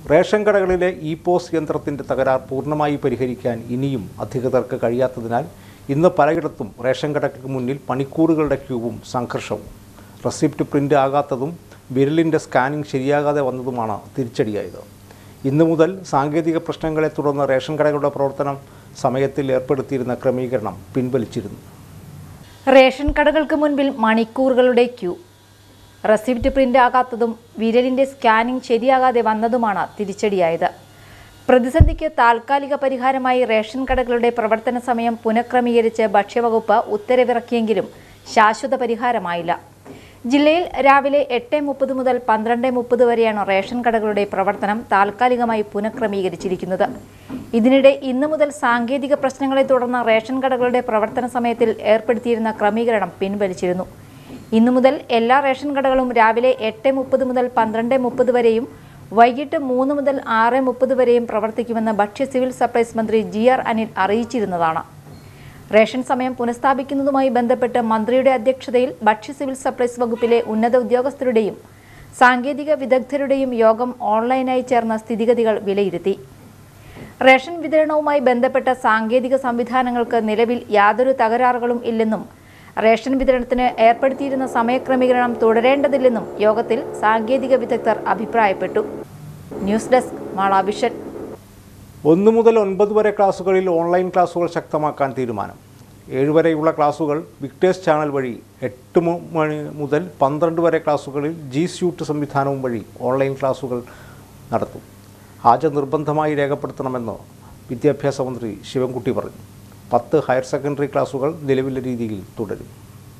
ration കടകളിലെ E POS യന്ത്രത്തിൻ്റെ തകരാർ പൂർണ്ണമായി പരിഹരിക്കാൻ ഇനിയും അധികൃതർക്ക് കഴിയാത്തതിനാൽ ഇന്ന് പലയിടത്തും റേഷൻ കടകൾക്ക് മുന്നിൽ മണിക്കൂറുകളുടെ ക്യൂവും സംഘർഷവും റെസിപ്റ്റ് പ്രിൻ്റ് ആകാത്തതും വിരലിൻ്റെ സ്കാനിംഗ് ശരിയാകാതെ വന്നതുമാണ് തിരിച്ചടിയായത് ഇന്നു മുതൽ സാങ്കേതിക പ്രശ്നങ്ങളെ തുടർന്ന് റേഷൻ കടകളുടെ പ്രവർത്തനം സമയത്തിൽ ഏർപ്പെടുത്തിയിരുന്ന ക്രമീകരണം പിൻവലിച്ചിരുന്നു റേഷൻ കടകൾക്ക് മുൻപിൽ മണിക്കൂറുകളുടെ ക്യൂ റെസിപ്റ്റ് പ്രിന്റ് ആകാത്തതും വിരലിന്റെ സ്കാനിംഗ് ശരിയാകാതെ വന്നതുമാണ് തിരിച്ചടിയായത് പ്രതിസന്ധിക്ക് താൽക്കാലിക പരിഹാരമായി റേഷൻ കടകളുടെ പ്രവർത്തന സമയം പുനഃക്രമീകരിച്ച് ഭക്ഷ്യവകുപ്പ് ഉത്തരവിറക്കിയെങ്കിലും ശാശ്വത പരിഹാരമായില്ല ജില്ലയിൽ രാവിലെ എട്ട് മുപ്പത് മുതൽ പന്ത്രണ്ട് മുപ്പത് വരെയാണ് റേഷൻ കടകളുടെ പ്രവർത്തനം താൽക്കാലികമായി പുനഃക്രമീകരിച്ചിരിക്കുന്നത് ഇതിനിടെ ഇന്നു മുതൽ സാങ്കേതിക പ്രശ്നങ്ങളെ തുടർന്ന് റേഷൻ കടകളുടെ പ്രവർത്തന സമയത്തിൽ ഏർപ്പെടുത്തിയിരുന്ന ക്രമീകരണം പിൻവലിച്ചിരുന്നു ഇന്നു മുതൽ എല്ലാ റേഷൻ കടകളും രാവിലെ എട്ട് മുപ്പത് മുതൽ പന്ത്രണ്ട് മുപ്പത് വരെയും വൈകിട്ട് മൂന്ന് മുതൽ ആറ് മുപ്പത് വരെയും പ്രവർത്തിക്കുമെന്ന് ഭക്ഷ്യ സിവിൽ സപ്ലൈസ് മന്ത്രി ജി ആർ അനിൽ അറിയിച്ചിരുന്നതാണ് റേഷൻ സമയം പുനഃസ്ഥാപിക്കുന്നതുമായി ബന്ധപ്പെട്ട് മന്ത്രിയുടെ അധ്യക്ഷതയിൽ ഭക്ഷ്യ സിവിൽ സപ്ലൈസ് വകുപ്പിലെ ഉന്നത ഉദ്യോഗസ്ഥരുടെയും സാങ്കേതിക വിദഗ്ധരുടെയും യോഗം ഓൺലൈനായി ചേർന്ന സ്ഥിതിഗതികൾ വിലയിരുത്തി റേഷൻ വിതരണവുമായി ബന്ധപ്പെട്ട സാങ്കേതിക സംവിധാനങ്ങൾക്ക് നിലവിൽ യാതൊരു തകരാറുകളും ഇല്ലെന്നും റേഷൻ വിതരണത്തിന് ഏർപ്പെടുത്തിയിരുന്ന സമയക്രമീകരണം തുടരേണ്ടതില്ലെന്നും യോഗത്തിൽ സാങ്കേതിക വിദഗ്ധർ അഭിപ്രായപ്പെട്ടു ന്യൂസ് ഡെസ്ക് മാളാവിഷൻ ഒന്ന് മുതൽ ഒൻപത് വരെ ക്ലാസ്സുകളിൽ ഓൺലൈൻ ക്ലാസ്സുകൾ ശക്തമാക്കാൻ തീരുമാനം ഏഴ് വരെയുള്ള ക്ലാസ്സുകൾ വിക്ടേഴ്സ് ചാനൽ വഴി എട്ട് മു- മണി മുതൽ പന്ത്രണ്ട് വരെ ക്ലാസ്സുകളിൽ ജി സ്യൂട്ട് സംവിധാനവും വഴി ഓൺലൈൻ ക്ലാസ്സുകൾ നടത്തും ഹാജർ നിർബന്ധമായി രേഖപ്പെടുത്തണമെന്ന് വിദ്യാഭ്യാസ മന്ത്രി ശിവൻകുട്ടി പറഞ്ഞു പത്ത് ഹയർ സെക്കൻഡറി ക്ലാസ്സുകൾ നിലവിലെ രീതിയിൽ തുടരും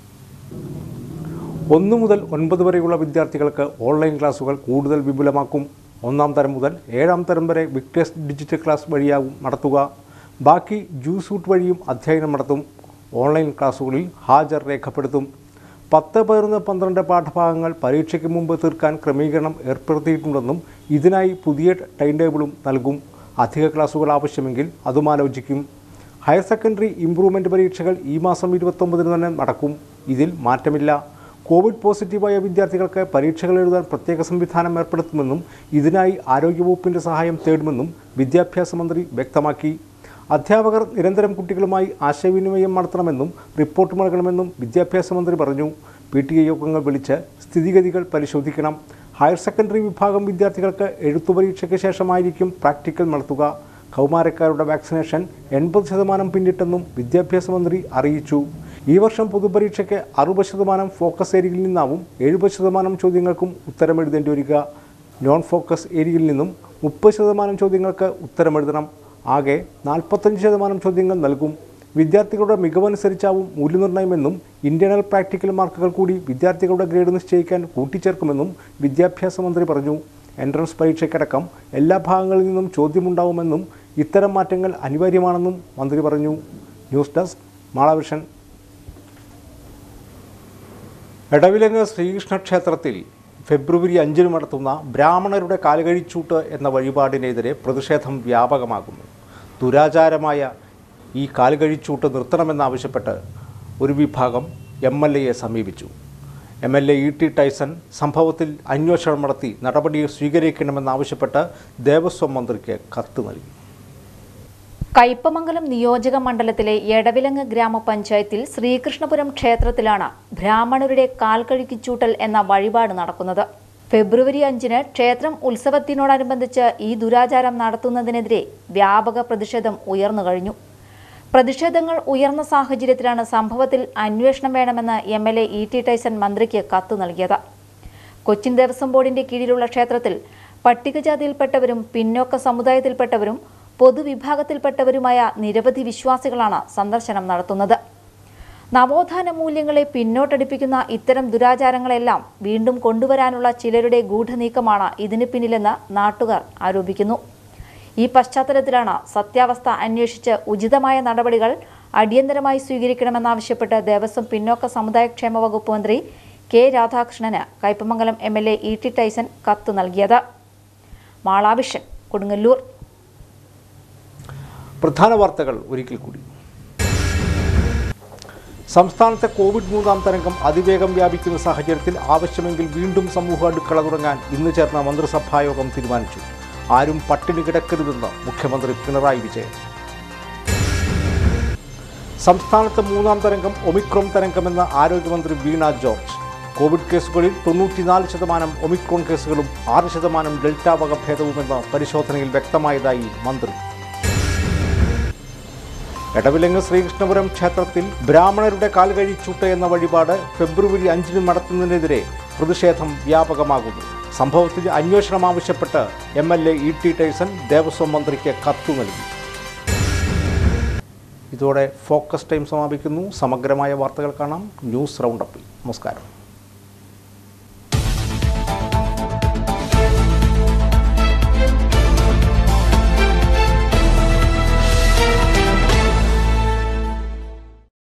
ഒന്ന് മുതൽ ഒൻപത് വരെയുള്ള വിദ്യാർത്ഥികൾക്ക് ഓൺലൈൻ ക്ലാസ്സുകൾ കൂടുതൽ വിപുലമാക്കും ഒന്നാം തരം മുതൽ ഏഴാം തരം വരെ വിക്ടേഴ്സ് ഡിജിറ്റൽ ക്ലാസ് വഴിയാവും നടത്തുക ബാക്കി ജൂസൂട്ട് വഴിയും അധ്യയനം നടത്തും ഓൺലൈൻ ക്ലാസ്സുകളിൽ ഹാജർ രേഖപ്പെടുത്തും പത്ത് പതിനൊന്ന് പന്ത്രണ്ട് പാഠഭാഗങ്ങൾ പരീക്ഷയ്ക്ക് മുമ്പ് തീർക്കാൻ ക്രമീകരണം ഏർപ്പെടുത്തിയിട്ടുണ്ടെന്നും ഇതിനായി പുതിയ ടൈം ടേബിളും നൽകും അധിക ക്ലാസ്സുകൾ ആവശ്യമെങ്കിൽ അതും ആലോചിക്കും ഹയർ സെക്കൻഡറി ഇംപ്രൂവ്മെൻറ്റ് പരീക്ഷകൾ ഈ മാസം ഇരുപത്തൊമ്പതിന് തന്നെ നടക്കും ഇതിൽ മാറ്റമില്ല കോവിഡ് പോസിറ്റീവായ വിദ്യാർത്ഥികൾക്ക് പരീക്ഷകൾ എഴുതാൻ പ്രത്യേക സംവിധാനം ഏർപ്പെടുത്തുമെന്നും ഇതിനായി ആരോഗ്യവകുപ്പിൻ്റെ സഹായം തേടുമെന്നും വിദ്യാഭ്യാസ മന്ത്രി വ്യക്തമാക്കി അധ്യാപകർ നിരന്തരം കുട്ടികളുമായി ആശയവിനിമയം നടത്തണമെന്നും റിപ്പോർട്ട് നൽകണമെന്നും വിദ്യാഭ്യാസ മന്ത്രി പറഞ്ഞു പി ടി എ യോഗങ്ങൾ വിളിച്ച് സ്ഥിതിഗതികൾ പരിശോധിക്കണം ഹയർ സെക്കൻഡറി വിഭാഗം വിദ്യാർത്ഥികൾക്ക് എഴുത്തു പരീക്ഷയ്ക്ക് ശേഷമായിരിക്കും പ്രാക്ടിക്കൽ നടത്തുക കൗമാരക്കാരുടെ വാക്സിനേഷൻ എൺപത് ശതമാനം പിന്നിട്ടെന്നും വിദ്യാഭ്യാസ മന്ത്രി അറിയിച്ചു ഈ വർഷം പൊതുപരീക്ഷയ്ക്ക് അറുപത് ശതമാനം ഫോക്കസ് ഏരിയയിൽ നിന്നാവും എഴുപത് ശതമാനം ചോദ്യങ്ങൾക്കും ഉത്തരമെഴുതേണ്ടി വരിക നോൺ ഫോക്കസ് ഏരിയയിൽ നിന്നും മുപ്പത് ശതമാനം ചോദ്യങ്ങൾക്ക് ഉത്തരമെഴുതണം ആകെ നാൽപ്പത്തഞ്ച് ശതമാനം ചോദ്യങ്ങൾ നൽകും വിദ്യാർത്ഥികളുടെ മികവനുസരിച്ചാവും മൂല്യനിർണ്ണയമെന്നും ഇന്റേണൽ പ്രാക്ടിക്കൽ മാർക്കുകൾ കൂടി വിദ്യാർത്ഥികളുടെ ഗ്രേഡ് നിശ്ചയിക്കാൻ കൂട്ടിച്ചേർക്കുമെന്നും വിദ്യാഭ്യാസ മന്ത്രി പറഞ്ഞു എൻട്രൻസ് പരീക്ഷയ്ക്കടക്കം എല്ലാ ഭാഗങ്ങളിൽ നിന്നും ചോദ്യമുണ്ടാവുമെന്നും ഇത്തരം മാറ്റങ്ങൾ അനിവാര്യമാണെന്നും മന്ത്രി പറഞ്ഞു ന്യൂസ് ഡെസ്ക് മാളവിഷൻ എടവിലങ്ങ് ശ്രീകൃഷ്ണ ക്ഷേത്രത്തിൽ ഫെബ്രുവരി അഞ്ചിന് നടത്തുന്ന ബ്രാഹ്മണരുടെ കാലുകഴിച്ചൂട്ട് എന്ന വഴിപാടിനെതിരെ പ്രതിഷേധം വ്യാപകമാകുന്നു ദുരാചാരമായ ഈ കാലുകഴിച്ചൂട്ട് നിർത്തണമെന്നാവശ്യപ്പെട്ട് ഒരു വിഭാഗം എം എൽ എയെ സമീപിച്ചു M L A E T Tyson സംഭവത്തിൽ അന്വേഷണം നടത്തി നടപടി സ്വീകരിക്കണമെന്നാവശ്യപ്പെട്ട് ദേവസ്വം മന്ത്രിക്ക് കത്ത് നൽകി കയ്പമംഗലം നിയോജക മണ്ഡലത്തിലെ എടവിലങ്ങ് ഗ്രാമപഞ്ചായത്തിൽ ശ്രീകൃഷ്ണപുരം ക്ഷേത്രത്തിലാണ് ബ്രാഹ്മണരുടെ കാൽക്കഴുക്കിച്ചൂട്ടൽ എന്ന വഴിപാട് നടക്കുന്നത് ഫെബ്രുവരി അഞ്ചിന് ക്ഷേത്രം ഉത്സവത്തിനോടനുബന്ധിച്ച് ഈ ദുരാചാരം നടത്തുന്നതിനെതിരെ വ്യാപക പ്രതിഷേധം ഉയർന്നു കഴിഞ്ഞു പ്രതിഷേധങ്ങൾ ഉയർന്ന സാഹചര്യത്തിലാണ് സംഭവത്തിൽ അന്വേഷണം വേണമെന്ന് M L A E T Tyson മന്ത്രിക്ക് കത്ത് നൽകിയത് കൊച്ചിൻ ദേവസ്വം ബോർഡിന്റെ കീഴിലുള്ള ക്ഷേത്രത്തിൽ പട്ടികജാതിയിൽപ്പെട്ടവരും പിന്നോക്ക സമുദായത്തിൽപ്പെട്ടവരും പൊതുവിഭാഗത്തിൽപ്പെട്ടവരുമായ നിരവധി വിശ്വാസികളാണ് സന്ദർശനം നടത്തുന്നത് നവോത്ഥാന മൂല്യങ്ങളെ പിന്നോട്ടടിപ്പിക്കുന്ന ഇത്തരം ദുരാചാരങ്ങളെല്ലാം വീണ്ടും കൊണ്ടുവരാനുള്ള ചിലരുടെ ഗൂഢനീക്കമാണ് ഇതിന് പിന്നിലെന്ന് നാട്ടുകാർ ആരോപിക്കുന്നു ഈ പശ്ചാത്തലത്തിലാണ് സത്യാവസ്ഥ അന്വേഷിച്ച് ഉചിതമായ നടപടികൾ അടിയന്തരമായി സ്വീകരിക്കണമെന്നാവശ്യപ്പെട്ട് ദേവസ്വം പിന്നോക്ക സമുദായക്ഷേമ വകുപ്പ് മന്ത്രി കെ രാധാകൃഷ്ണന് Kaipamangalam M L A E T Tyson കത്ത് നൽകിയത് മാളാവിഷൻ കൊടുങ്ങല്ലൂർ പ്രധാന വാർത്തകൾ ഒരിക്കൽ കൂടി സംസ്ഥാനത്തെ കോവിഡ് മൂന്നാം തരംഗം അതിവേഗം വ്യാപിക്കുന്ന സാഹചര്യത്തിൽ ആവശ്യമെങ്കിൽ വീണ്ടും സമൂഹ അടുക്കള തുടങ്ങാൻ ഇന്ന് ചേർന്ന മന്ത്രിസഭാ യോഗം തീരുമാനിച്ചു ആരും പട്ടിണി കിടക്കരുതെന്ന് മുഖ്യമന്ത്രി പിണറായി വിജയൻ സംസ്ഥാനത്ത് മൂന്നാം തരംഗം ഒമിക്രോൺ തരംഗമെന്ന ആരോഗ്യമന്ത്രി വീണ ജോർജ് കോവിഡ് കേസുകളിൽ തൊണ്ണൂറ്റിനാല് ശതമാനം ഒമിക്രോൺ കേസുകളും ആറ് ശതമാനം ഡെൽറ്റ വകഭേദവുമെന്ന് പരിശോധനയിൽ വ്യക്തമായതായി മന്ത്രി എടവിലങ്ങ് ശ്രീകൃഷ്ണപുരം ക്ഷേത്രത്തിൽ ബ്രാഹ്മണരുടെ കാൽകഴിച്ചൂട്ട് എന്ന വഴിപാട് ഫെബ്രുവരി അഞ്ചിന് നടത്തുന്നതിനെതിരെ പ്രതിഷേധം വ്യാപകമാകുന്നു സംഭവത്തിൽ അന്വേഷണം ആവശ്യപ്പെട്ട് M L A E T Tyson ദേവസ്വം മന്ത്രിക്ക് കത്തു നൽകി ഇതോടെ ഫോക്കസ് ടൈം സമാപിക്കുന്നു സമഗ്രമായ വാർത്തകൾ കാണാം ന്യൂസ് റൗണ്ടപ്പിൽ നമസ്കാരം